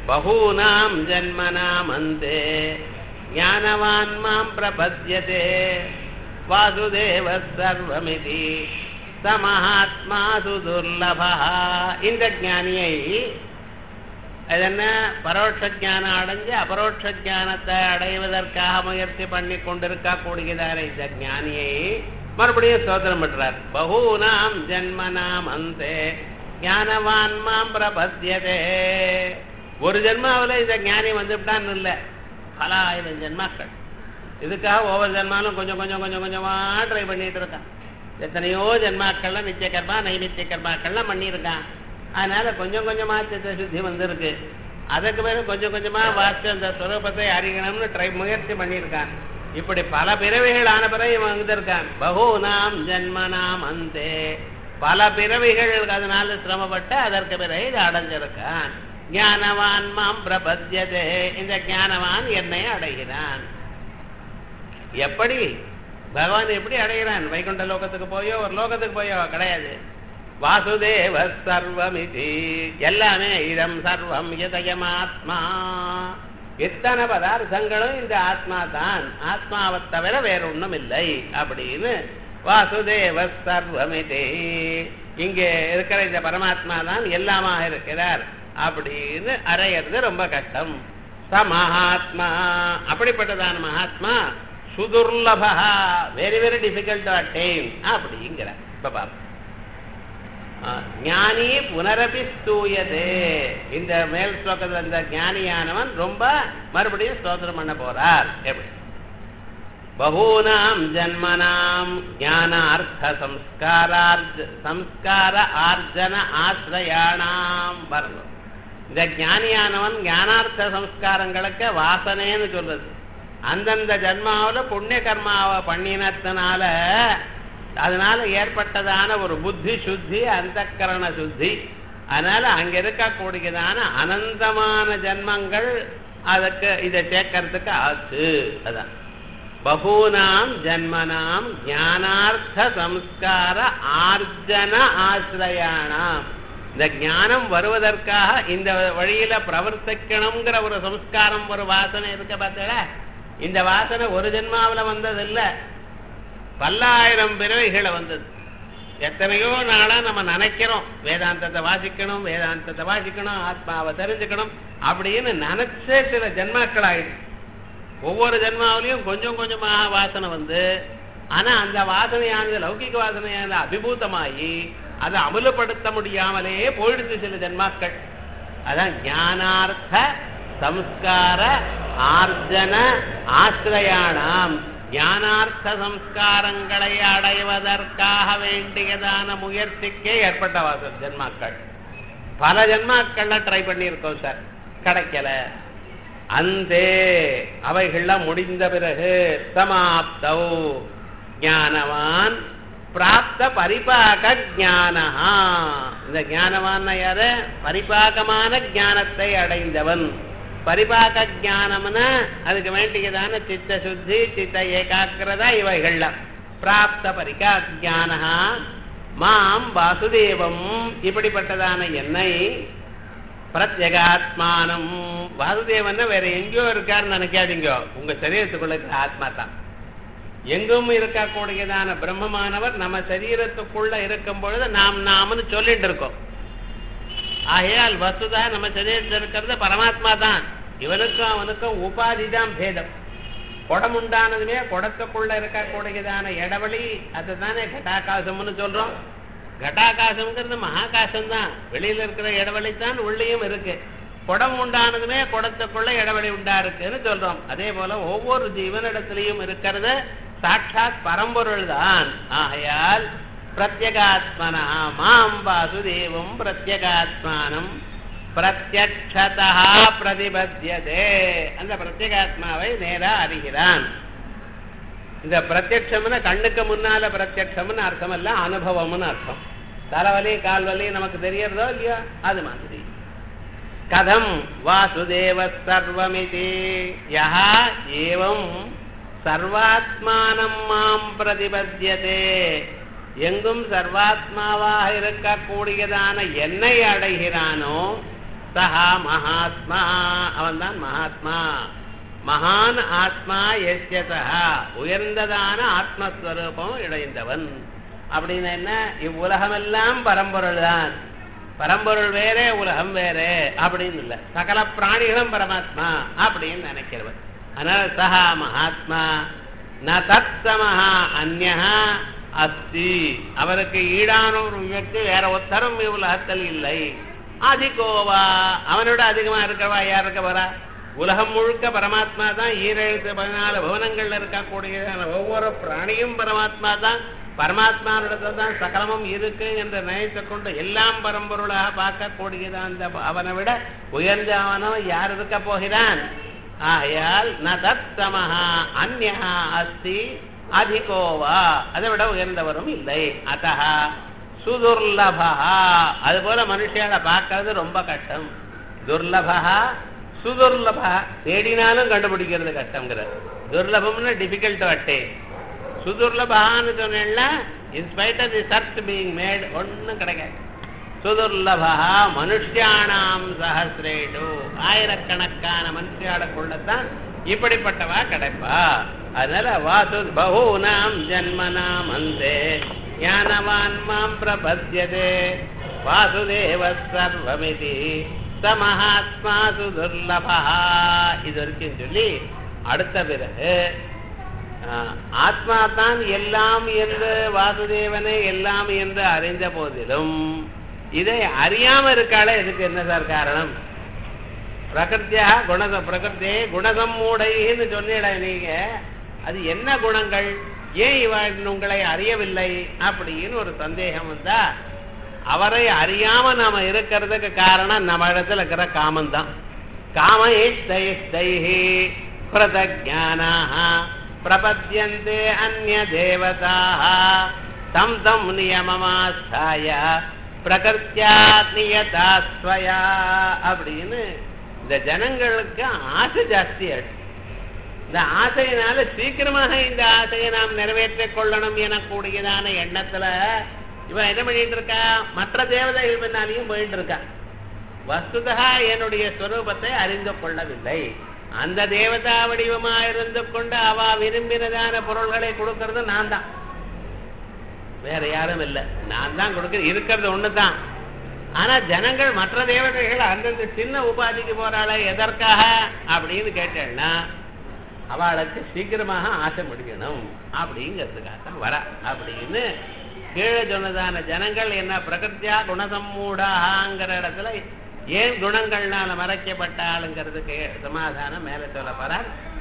பகூனாம் ஜன்மனாம் அந்தே ஞானவான் மாம் பிரபத்யதே வாசுதேவ சர்வமிதி சமஹாத்மா சுதுர்லபா இந்த ஞானியை அது என்ன பரோட்ச ஞானம் அடைஞ்சு அபரோட்ச ஞானத்தை அடைவதற்காக முயற்சி பண்ணி கொண்டிருக்க கூடியதான இந்த ஞானியை மறுபடியும் சோதனம் பண்றார் பகூனாம் ஜன்மனாம் அந்தே ஞானவான் மாம் பிரபத்தியதே ஒரு ஜென்மாவில் இந்த ஞானி வந்துவிட்டான்னு இல்லை பல ஆயிரம் ஜென்மாக்கள் இதுக்காக ஒவ்வொரு ஜென்மாலும் கொஞ்சம் கொஞ்சம் கொஞ்சம் கொஞ்சமா ட்ரை பண்ணிட்டு இருக்கான் எத்தனையோ ஜென்மாக்கள்ல நித்திய கர்மா நைமித்திய கர்மாக்கள்லாம் பண்ணியிருக்கான் அதனால கொஞ்சம் கொஞ்சமா சித்த சுத்தி வந்திருக்கு அதுக்கு பிறகு கொஞ்சம் கொஞ்சமா வாசிச்சு அந்த சுரூபத்தை அறியணும்னு ட்ரை முயற்சி பண்ணியிருக்கான் இப்படி பல பிறவிகள் ஆன பிறகு இவன் வந்திருக்கான் பகூனாம் ஜன்மனாம் அந்தே பல பிறவிகள் அதனால சிரமப்பட்டு அதற்கு பிறகு இது அடைஞ்சிருக்கான் ஞானவான் மாம் பிரபத்தியதே இந்த ஞானவான் என்னை அடைகிறான் எப்படி பகவான் எப்படி அடைகிறான் வைகுண்ட லோகத்துக்கு போயோ ஒரு லோகத்துக்கு போயோ கிடையாது வாசுதேவ சர்வமிதி எல்லாமே இதம் சர்வம் இதயமாத்மா எத்தனை பதார்த்தங்களும் இந்த ஆத்மா தான் ஆத்மாவை தவிர வேற ஒண்ணும் இல்லை அப்படின்னு வாசுதேவ சர்வமிதி இங்கே இருக்கிற இந்த பரமாத்மா தான் எல்லாமா இருக்கிறார் அப்படின்னு அறையிறது ரொம்ப கஷ்டம் ச மகாத்மா அப்படிப்பட்டதான மகாத்மா சுதுர்லபா very very difficult to attain அப்படிங்கிற இப்ப பாருங்க ஞானி புனரபி ஸ்தூயதே இந்த மேல் ஸ்லோகத்தில் இந்த ஞானியானவன் ரொம்ப மறுபடியும் ஸ்தோத்திரம் பண்ண போறார் எப்படி பகூனாம் ஜன்மனாம் ஞான அர்த்த சம்ஸ்காரார்ஜ சம்ஸ்கார ஆர்ஜன ஆசிரயானாம் வரணும் இந்த ஞானியானவன் ஞானார்த்த சம்ஸ்காரங்களுக்கு வாசனைன்னு சொல்றது அந்தந்த ஜன்மாவில் புண்ணிய கர்மாவை பண்ணினத்தினால அதனால ஏற்பட்டதான ஒரு புத்தி சுத்தி அந்த சுத்தி அதனால அங்க இருக்கக்கூடியதான அனந்தமான ஜன்மங்கள் அதுக்கு இதை சேர்க்கறதுக்கு ஆச்சு அதான் பகூனாம் ஜன்மனாம் ஞானார்த்த சம்ஸ்கார ஆர்ஜன ஆசிரயானாம் இந்த ஞானம் வருவதற்காக இந்த வழியில பிரவர்த்திக்கணுங்கிற ஒரு சம்ஸ்காரம் ஒரு வாசனை இருக்க பார்த்தல இந்த வாசனை ஒரு ஜென்மாவில் வந்ததில்லை பல்லாயிரம் பிறவைகளை வந்தது எத்தனையோ நாளா நம்ம நினைக்கிறோம் வேதாந்தத்தை வாசிக்கணும் வேதாந்தத்தை வாசிக்கணும் ஆத்மாவை தெரிஞ்சுக்கணும் அப்படின்னு நினைச்சே சில ஜென்மாக்கள் ஆயிடுச்சு ஒவ்வொரு ஜென்மாவிலையும் கொஞ்சம் கொஞ்சமாக வாசனை வந்து ஆனா அந்த வாசனையானது லௌகிக வாசனையானது அபிபூதமாகி அதை அமலுப்படுத்த முடியாமலே போயிடுச்சு சில ஜென்மாக்கள் அதான் ஞானார்த்த சம்ஸ்கார ஆர்ஜன ஆசிரயானாம் ஞானார்த்த சம்ஸ்காரங்களை அடைவதற்காக வேண்டியதான முயற்சிக்கே ஏற்பட்ட வாசல் ஜென்மாக்கள் பல ஜென்மாக்கள்ல ட்ரை பண்ணியிருக்கோம் சார் கிடைக்கல அந்தே அவைகள்லாம் முடிந்த பிறகு சமாப்தௌ ஞானவான் பிராப்த பரிபாக ஜானஹா இந்த ஞானவான் யாரு பரிபாகமான ஞானத்தை அடைந்தவன் பரிபாக ஜானம்னா அதுக்கு வேண்டியதான சித்த சுத்தி சித்த ஏகாக்கிரதா இவைகள்ல பிராப்த பரிகா ஜானஹா மாம் வாசுதேவம் இப்படிப்பட்டதான என்னை பிரத்யேகாத்மானம் வாசுதேவன் வேற எங்கேயோ இருக்காருன்னு நினைக்காதீங்க உங்க சரீரத்துக்குள்ள இருக்கிற ஆத்மா தான் எங்கும் இருக்கக்கூடியதான பிரம்மமானவர் நம்ம சரீரத்துக்குள்ள இருக்கும் பொழுது நாம் நாம்னு சொல்லிட்டு இருக்கோம் ஆகையால் வசுதா நம்ம சரீரத்தில் இருக்கிறது பரமாத்மா தான் இவனுக்கும் அவனுக்கும் உபாதி தான் பேதம் குடம் உண்டானதுமே குடத்துக்குள்ள இருக்கக்கூடியதான இடவழி அதுதானே கட்டாகாசம்னு சொல்றோம் கட்டாகாசம்ங்கிறது மகாகாசம் தான் வெளியில இருக்கிற இடவழி தான் உள்ளேயும் இருக்கு குடம் உண்டானதுமே குடத்துக்குள்ள இடவழி உண்டா இருக்குன்னு சொல்றோம் அதே போல ஒவ்வொரு ஜீவனிடத்திலையும் இருக்கிறது சாட்சாத் பரம்பொருள் தான் ஆகையால் பிரத்யகாத்மனா மாம் வாசுதேவம் பிரத்யகாத்மானம் பிரத்யக்ஷதா பிரதிபத்தியதே அந்த பிரத்யேகாத்மாவை நேரா அறிகிறான் இந்த பிரத்யக்ஷம்னு கண்ணுக்கு முன்னால பிரத்யக்ஷம்னு அர்த்தம் இல்ல அனுபவம்னு அர்த்தம் தலைவலி கால்வலி நமக்கு தெரியறதோ இல்லையோ அது மாதிரி கதம் வாசுதேவ சர்வமிதி யஹா ஏவம் சர்வாத்மானம் மாம் பிரதிபத்தியதே எங்கும் சர்வாத்மாவாக இருக்கக்கூடியதான என்னை அடைகிறானோ சஹா மகாத்மா அவன்தான் மகாத்மா மகான் ஆத்மா எஸ்யதா உயர்ந்ததான ஆத்மஸ்வரூபம் இடைந்தவன் அப்படின்னு என்ன இவ்வுலகமெல்லாம் பரம்பொருள் தான் பரம்பொருள் வேறே உலகம் வேறே அப்படின்னு இல்லை சகல பிராணிகளும் பரமாத்மா அப்படின்னு நினைக்கிறவன் அதனால சஹா மகாத்மா ந தத்சமஹா அந்யஹா அஸ்தி அவருக்கு ஈடான ஒரு வியக்தி வேற ஒத்தரும் உலகத்தில் இல்லை அதிகோவா அவனோட அதிகமா இருக்கவா யார் இருக்க வரா உலகம் முழுக்க பரமாத்மா தான் ஈரெழுத்து பதினாலு பவனங்கள்ல இருக்கக்கூடிய ஒவ்வொரு பிராணியும் பரமாத்மா தான் பரமாத்மானிடத்துல தான் சகலமும் இருக்கு என்று நினைத்து கொண்டு எல்லாம் பரம்பொருளாக பார்க்கக்கூடியது அந்த அவனை விட உயர்ந்த அவனோ யார் இருக்க போகிறான் ஆகையால் ந தத்தமஹா அந்யஹா அஸ்தி அதிகோவா அதை விட உயர்ந்தவரும் இல்லை அத்தஹா சுதுர்லபா அது போல மனுஷியால பார்க்கறது ரொம்ப கஷ்டம் துர்லபா சுதுர்லபா தேடினாலும் கண்டுபிடிக்கிறது கஷ்டங்கிறது துர்லபம்னு டிஃபிகல்ட் வட்டே சுதுர்லபான்னு சொன்னேன்னா in spite of the search being made ஒன்றும் கிடைக்காது சுதுர்லபா மனுஷியானாம் சஹசிரேடு ஆயிரக்கணக்கான மனுஷியாளுக்குள்ளதான் இப்படிப்பட்டவா கிடைப்பா அதனால வாசு பகூனாம் ஜன்மனாம் அந்தே ஞானவான் மாம் பிரபத்தியதே வாசுதேவ சர்வமிதி ச மகாத்மா சுதுர்லபா இது வரைக்கும் சொல்லி அடுத்த பிறகு ஆத்மா தான் எல்லாம் என்று வாசுதேவனை எல்லாம் என்று அறிந்த போதிலும் இதை அறியாம இருக்காளே இதுக்கு என்ன சார் காரணம் பிரகிருத்தியா குண பிரகிருத்தே குணகம் மூடைன்னு சொன்னிட நீங்க அது என்ன குணங்கள் ஏன் இவ உங்களை அறியவில்லை அப்படின்னு ஒரு சந்தேகம் வந்தா அவரை அறியாம நாம இருக்கிறதுக்கு காரணம் நம்ம இடத்துல இருக்கிற காமம் தான் காம இஷ்டைஹி பிரதஜானாக பிரபத்தியந்தே அந்நிய தேவதாக தம் தம் நியமமாஸ்தாய பிரகர்த்தியா நியதா ஸ்வயா அப்படின்னு இந்த ஜனங்களுக்கு ஆசை ஜாஸ்தி ஆயிடுச்சு இந்த ஆசையினால சீக்கிரமாக இந்த ஆசையை நாம் நிறைவேற்றிக் கொள்ளணும் எனக்கூடியதான எண்ணத்துல இவன் என்ன பண்ணிட்டு இருக்கா மற்ற தேவதைகள் பின்னாலையும் போயிட்டு இருக்கா வஸ்துதா என்னுடைய ஸ்வரூபத்தை அறிந்து கொள்ளவில்லை அந்த தேவதா வடிவமா இருந்து கொண்டு அவ விரும்பினதான பொருள்களை கொடுக்கறது நான் தான் வேற யாரும் இல்லை நான் தான் கொடுக்க இருக்கிறது ஒண்ணுதான் ஆனா ஜனங்கள் மற்ற தேவதைகள் அந்தந்த சின்ன உபாதிக்கு போறாள எதற்காக அப்படின்னு கேட்டேன்னா அவளுக்கு சீக்கிரமாக ஆசை முடிக்கணும் அப்படிங்கிறதுக்காக தான் வர அப்படின்னு கீழே சொன்னதான ஜனங்கள் என்ன பிரகிருத்தியா குணசம்மூடாங்கிற இடத்துல ஏன் குணங்கள்னால மறைக்கப்பட்டாளுங்கிறதுக்கு சமாதானம் மேல சொல்ல போறார்